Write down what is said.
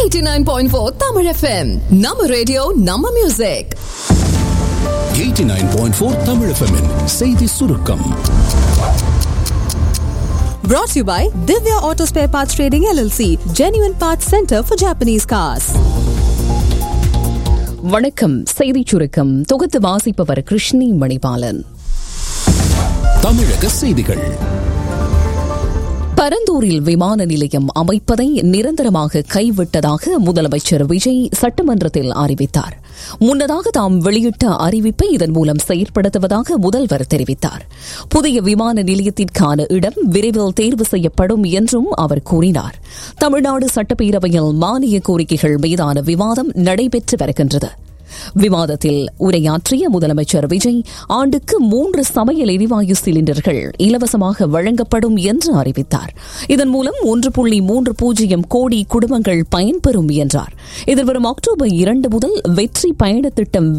89.4 Tamil FM நம்ம radio நம்ம music 89.4 Tamil FM -இன் செய்தி சுருக்கம் Brought to you by Divya Auto Spare Parts Trading LLC, Genuine Parts Center for Japanese Cars. வணக்கம் செய்திச் சுருக்கம் தொகுத்து வாசிப்பவர் கிருஷ்ணி மணிபாலன் தமிழக செய்திகள் பரந்தூரில் விமான நிலையம் அமைப்பதை நிரந்தரமாக கைவிட்டதாக முதலமைச்சர் விஜய் சட்டமன்றத்தில் அறிவித்தார் முன்னதாக தாம் வெளியிட்ட அறிவிப்பை இதன் மூலம் செயற்படுத்துவதாக முதல்வர் தெரிவித்தார் புதிய விமான நிலையத்திற்கான இடம் விரைவில் தேர்வு செய்யப்படும் என்றும் அவர் கூறினார் தமிழ்நாடு சட்டப்பேரவையில் மானிய கோரிக்கைகள் மீதான விவாதம் நடைபெற்று வருகின்றது விவாதத்தில் உரையாற்றிய முதலமைச்சர் விஜய் ஆண்டுக்கு மூன்று சமையல் எரிவாயு சிலிண்டர்கள் இலவசமாக வழங்கப்படும் என்று அறிவித்தார் இதன் மூலம் ஒன்று புள்ளி மூன்று பூஜ்ஜியம் கோடி குடும்பங்கள் பயன்பெறும் என்றார் எதிர்வரும் அக்டோபர் இரண்டு முதல் வெற்றி பயண திட்டம்